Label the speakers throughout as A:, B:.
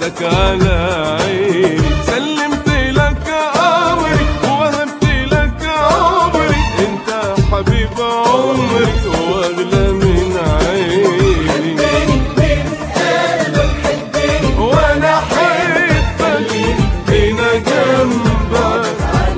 A: بعدك على عيني سلمت لك امري ووهبت لك عمري انت حبيب عمري واغلى من عيني
B: حبني من قلبك حبني
A: وانا احبك هنا جنبك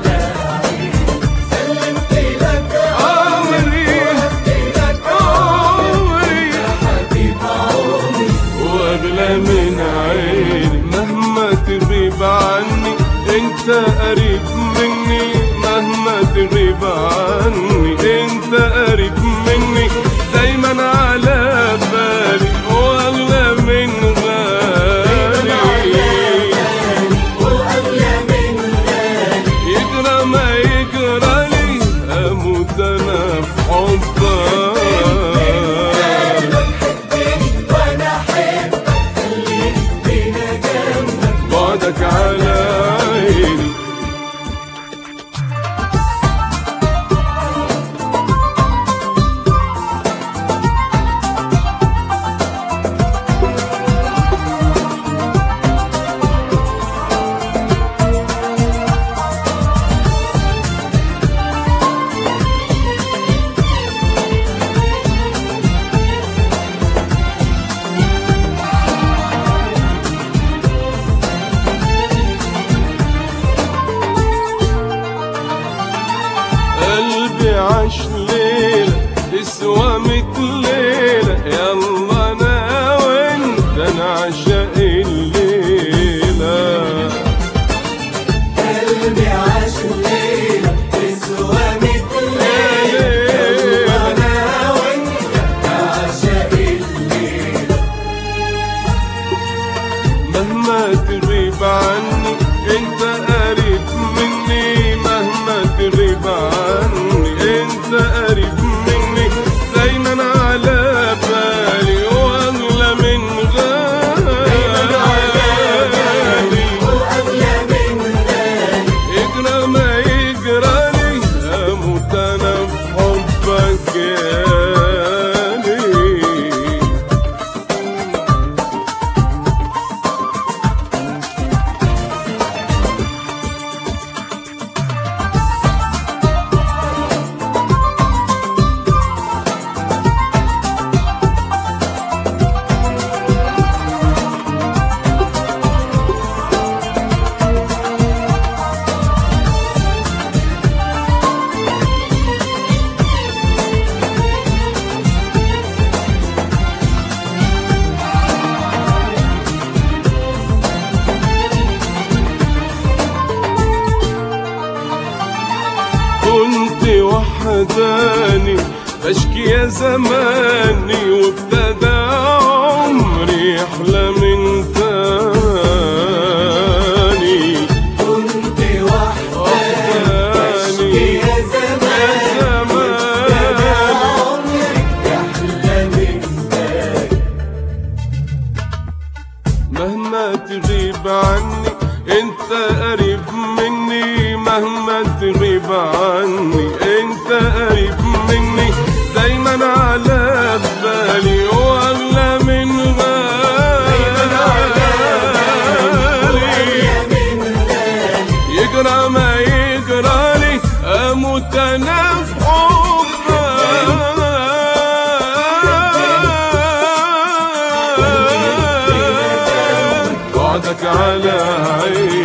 B: سلمت لك
A: عمري
B: وهبت لك
A: عمري
B: حبيب عمري
A: واغلى من عيني مهما تغيب عني انت قريب مني مهما تغيب عني انت قريب مني دايما على بالي واغلى من غالي
B: وأغلى من غالي
A: يجرى ما يجرى لي اموت انا في حبك
B: حبني وأنا أحبك خليك بينا جنبك
A: بعدك على عيني قلبي عاش ليلة تسوى ميت ليلة يلا انا وانت نعشق الليلة
B: قلبي عاش الليلة تسوى مثل ليلة وأنا وأنت نعشق الليلة
A: مهما تغيب عني انت قريب مني مهما تغيب عني انت قريب مني دايما على بالي واغلى من غالي
B: وأغلى من غالي
A: يجرى ما يجرى لي اموت انا في حبك يالي كنت وحداني بشكي يا زماني وابتدى عمري يحلى من تاني
B: كنت وحداني بشكي يا زمان ابتدى عمري يحلى من بالي
A: مهما تغيب عني انت قريب مني مهما تغيب عني انت قريب مني دايما على بالي واغلى من غالي
B: من غالي
A: يجرى ما يجرى لي اموت انا في حبك بعدك على عيني